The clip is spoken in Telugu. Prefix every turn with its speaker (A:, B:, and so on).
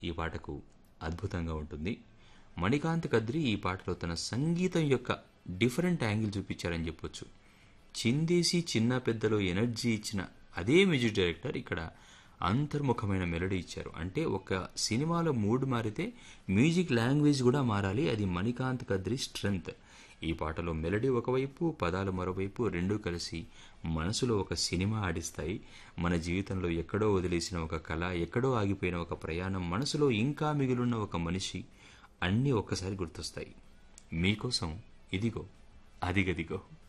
A: ఈ పాటకు అద్భుతంగా ఉంటుంది మణికాంత్ కద్రి ఈ పాటలో తన సంగీతం యొక్క డిఫరెంట్ యాంగిల్ చూపించారని చెప్పొచ్చు చిందేసి చిన్న పెద్దలో ఎనర్జీ ఇచ్చిన అదే మ్యూజిక్ డైరెక్టర్ ఇక్కడ అంతర్ముఖమైన మెలడీ ఇచ్చారు అంటే ఒక సినిమాలో మూడ్ మారితే మ్యూజిక్ లాంగ్వేజ్ కూడా మారాలి అది మణికాంత్ కద్రి స్ట్రెంగ్త్ ఈ పాటలో మెలడీ ఒకవైపు పదాలు మరోవైపు రెండూ కలిసి మనసులో ఒక సినిమా ఆడిస్తాయి మన జీవితంలో ఎక్కడో వదిలేసిన ఒక కళ ఎక్కడో ఆగిపోయిన ఒక ప్రయాణం మనసులో ఇంకా మిగిలిన ఒక మనిషి అన్నీ ఒక్కసారి గుర్తొస్తాయి మీకోసం ఇదిగో అదిగదిగో